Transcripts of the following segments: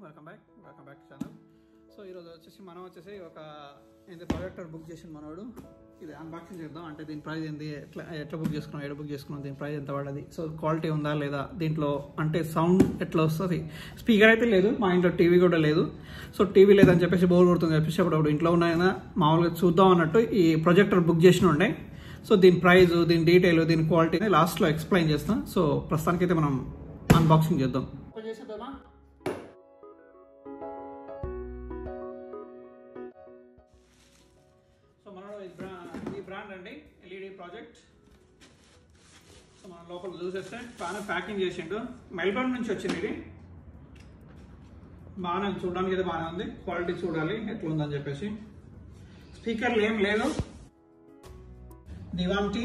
welcome back welcome back channel so ఈరోజు వచ్చేసి మనం వచ్చేసి ఒక ఏంటి ప్రొజెక్టర్ బుక్ చేసిన మనోడు ఇది అన్బాక్సింగ్ చేద్దాం అంటే దీని ప్రైస్ ఏంది ఎట్లా ఎట్లా బుక్ చేసుకున్నాం ఎక్కడ బుక్ చేసుకున్నాం దీని ప్రైస్ ఎంత పడది సో క్వాలిటీ ఉందా లేదా దీంట్లో అంటే సౌండ్ ఎట్లా వస్తుంది స్పీకర్ అయితే లేదు మా ఇంట్లో టీవీ కూడా లేదు సో టీవీ లేదని చెప్పేసి బోర్ కొడుతుంది చెప్పేసి అప్పుడు ఇంట్లో ఉన్నాయన్నా మామూలుగా చూద్దాం అన్నట్టు ఈ ప్రొజెక్టర్ బుక్ చేసిన ఉండే సో దీని ప్రైస్ దీని డీటెయిల్ దీని క్వాలిటీని లాస్ట్లో ఎక్స్ప్లెయిన్ చేస్తాం సో ప్రస్తుతానికైతే మనం అన్బాక్సింగ్ చేద్దాం చేసేద్దామా సో మన ఈ బ్రా- ఈ బ్రాండ్ అండి ఎల్ఈడి ప్రాజెక్ట్ సో మనం లోపల చూసేస్తే బాగానే ప్యాకింగ్ చేసిండు మెల్బర్న్ నుంచి వచ్చింది ఇది బాగానే చూడడానికి అయితే బాగానే ఉంది క్వాలిటీ చూడాలి ఎట్లా ఉందని చెప్పేసి స్పీకర్లు ఏం లేదు దివాంటి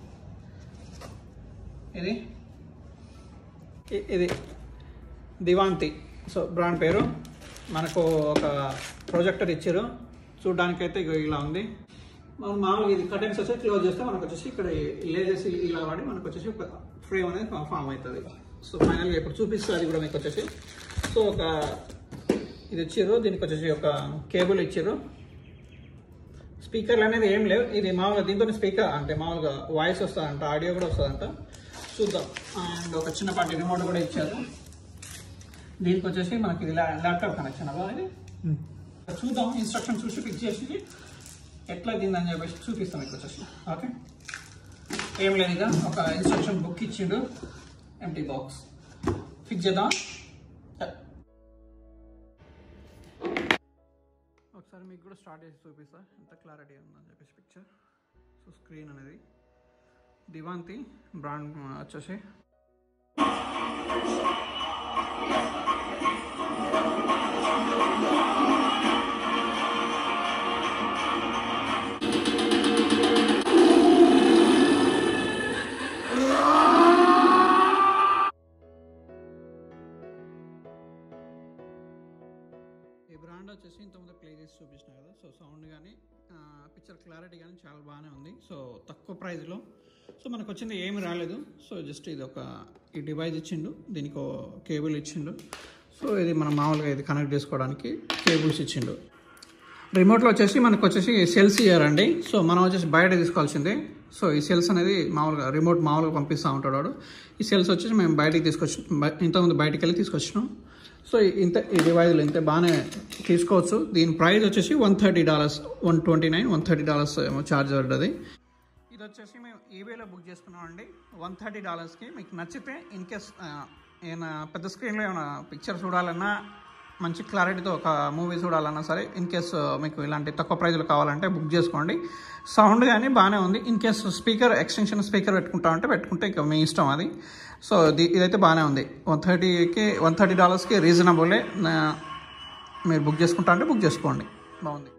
ఇది ఇ- ఇది దివాంతి సో బ్రాండ్ పేరు మనకు ఒక ప్రొజెక్టర్ ఇచ్చారు చూడడానికి అయితే ఇగో ఇలా ఉంది మనం మామూలుగా ఇది కటెన్స్ వచ్చి క్లోజ్ చేస్తే మనకు వచ్చేసి ఇక్కడ లేజెస్ ఇలా వాడి మనకు వచ్చేసి ఒక ఫ్రేమ్ అనేది ఫామ్ అవుతుంది సో ఫైనల్గా ఇప్పుడు చూపిస్తుంది అది కూడా మీకు వచ్చేసి సో ఒక ఇది ఇచ్చారు దీనికి వచ్చేసి ఒక కేబుల్ ఇచ్చారు స్పీకర్లు అనేది ఏం లేవు ఇది మామూలుగా దీంతో స్పీకర్ అంటే మామూలుగా వాయిస్ వస్తుందంట ఆడియో కూడా వస్తుందంట చూద్దాం అండ్ ఒక చిన్నపాటి రిమోట్ కూడా ఇచ్చారు దీనికి వచ్చేసి మనకి ఇది ల్యా- ల్యాప్టాప్ కనెక్షన్ అవ్వ ఇది చూద్దాం ఇన్స్ట్రక్షన్ చూసి ఫిక్స్ చేసి ఎట్లా దీన్ని చెప్పేసి చూపిస్తాం ఇక్కడ వచ్చేసి ఓకే ఏం లేదు ఇక ఒక ఇన్స్ట్రక్షన్ బుక్ ఇచ్చిండు ఎంటీ బాక్స్ ఫిక్స్ చేద్దాం ఒకసారి మీకు కూడా స్టార్ట్ చేసి చూపిస్తా ఎంత క్లారిటీ ఉందని చెప్పేసి పిక్చర్ సో స్క్రీన్ అనేది దివాంతి బ్రాండ్ వచ్చేసి ఈ బ్రాండ్ వచ్చేసి ఇంతకుముందు ప్లే చేసి చూపించిన కదా సో సౌండ్ కానీ పిక్చర్ క్లారిటీ కానీ చాలా బాగానే ఉంది సో తక్కువ ప్రైస్లో సో మనకు వచ్చింది ఏమి రాలేదు సో జస్ట్ ఇది ఒక ఈ డివైస్ ఇచ్చిండు దీనికి కేబుల్ ఇచ్చిండు సో ఇది మనం మామూలుగా ఇది కనెక్ట్ చేసుకోవడానికి కేబుల్స్ ఇచ్చిండు రిమోట్లో వచ్చేసి మనకు వచ్చేసి సెల్స్ ఇయ్యారండి సో మనం వచ్చేసి బయట తీసుకోవాల్సిందే సో ఈ సెల్స్ అనేది మామూలుగా రిమోట్ మామూలుగా పంపిస్తూ ఉంటాడు వాడు ఈ సెల్స్ వచ్చేసి మేము బయటికి తీసుకొచ్చి బయ- ఇంతకుముందు బయటికి వెళ్ళి తీసుకొచ్చినాం సో ఇంత ఈ డివైజ్లో ఇంత బాగానే తీసుకోవచ్చు దీని ప్రైస్ వచ్చేసి one thirty dollars one twenty nine one thirty dollars ఏమో ఛార్జ్ పడ్డది ఇది వచ్చేసి మేము ఈబేలో బుక్ చేసుకున్నామండి వన్ థర్టీ డాలర్స్కి మీకు నచ్చితే ఇన్ కేస్ ఏమైనా పెద్ద స్క్రీన్లో ఏమైనా పిక్చర్ చూడాలన్నా మంచి క్లారిటీతో ఒక మూవీ చూడాలన్నా సరే ఇన్ కేస్ మీకు ఇలాంటి తక్కువ ప్రైజ్లో కావాలంటే బుక్ చేసుకోండి సౌండ్ కానీ బాగానే ఉంది in case speaker extension speaker పెట్టుకుంటా అంటే పెట్టుకుంటే ఇక మీ ఇష్టం అది సో ఇది ఇదైతే బాగానే ఉంది వన్ థర్టీకి వన్ థర్టీ డాలర్స్కి రీజనబులే మీరు బుక్ చేసుకుంటా అంటే బుక్ చేసుకోండి బాగుంది